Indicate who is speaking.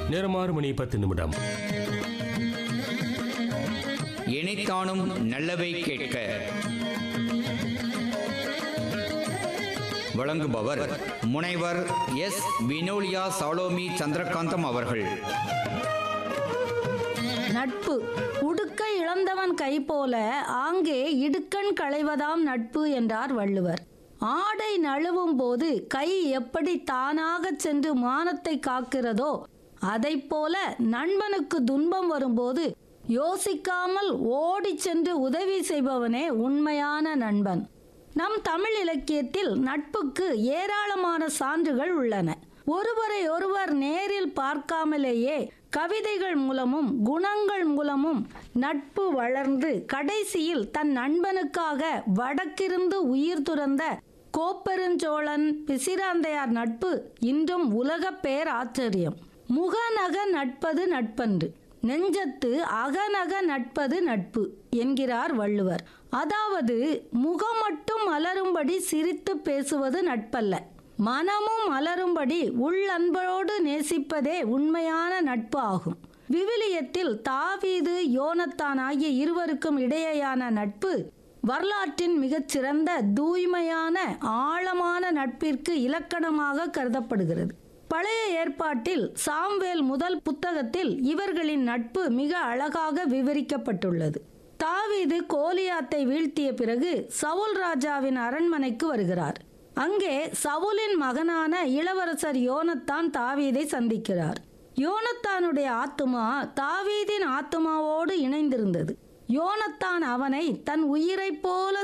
Speaker 1: நேரம் ஆறு மணி பத்து நிமிடம்
Speaker 2: இணைத்தானும் நல்லவை கேட்க வழங்குபவர் முனைவர் எஸ் வினோலியா சாலோமி சந்திரகாந்தம் அவர்கள்
Speaker 3: நட்பு உடுக்க இழந்தவன் கை போல ஆங்கே இடுக்கண் களைவதாம் நட்பு என்றார் வள்ளுவர் ஆடை நழுவும் போது கை எப்படி தானாக சென்று மானத்தை காக்கிறதோ அதைப் போல நண்பனுக்கு துன்பம் வரும்போது யோசிக்காமல் ஓடிச் சென்று உதவி செய்பவனே உண்மையான நண்பன் நம் தமிழ் இலக்கியத்தில் நட்புக்கு ஏராளமான சான்றுகள் உள்ளன ஒருவரை ஒருவர் நேரில் பார்க்காமலேயே கவிதைகள் மூலமும் குணங்கள் மூலமும் நட்பு வளர்ந்து கடைசியில் தன் நண்பனுக்காக வடக்கிருந்து உயிர் துறந்த கோப்பெருஞ்சோழன் பிசிராந்தையார் நட்பு இன்றும் உலக பேர் ஆச்சரியம் முகநக நட்பது நட்பன்று நெஞ்சத்து அகநக நட்பது நட்பு என்கிறார் வள்ளுவர் அதாவது முகம் மட்டும் மலரும்படி சிரித்து பேசுவது நட்பல்ல மனமும் மலரும்படி உள்ளன்போடு நேசிப்பதே உண்மையான நட்பு ஆகும் விவிலியத்தில் தாவீது யோனத்தான் ஆகிய இருவருக்கும் இடையேயான நட்பு வரலாற்றின் மிகச்சிறந்த தூய்மையான ஆழமான நட்பிற்கு இலக்கணமாக கருதப்படுகிறது பழைய ஏற்பாட்டில் சாம்வேல் முதல் புத்தகத்தில் இவர்களின் நட்பு மிக அழகாக விவரிக்கப்பட்டுள்ளது தாவீது கோலியாத்தை வீழ்த்திய பிறகு சவுல் ராஜாவின் அரண்மனைக்கு வருகிறார் அங்கே சவுலின் மகனான இளவரசர் யோனத்தான் தாவீதை சந்திக்கிறார் யோனத்தானுடைய ஆத்துமா தாவீதின் ஆத்துமாவோடு இணைந்திருந்தது யோனத்தான் அவனை தன் உயிரைப் போல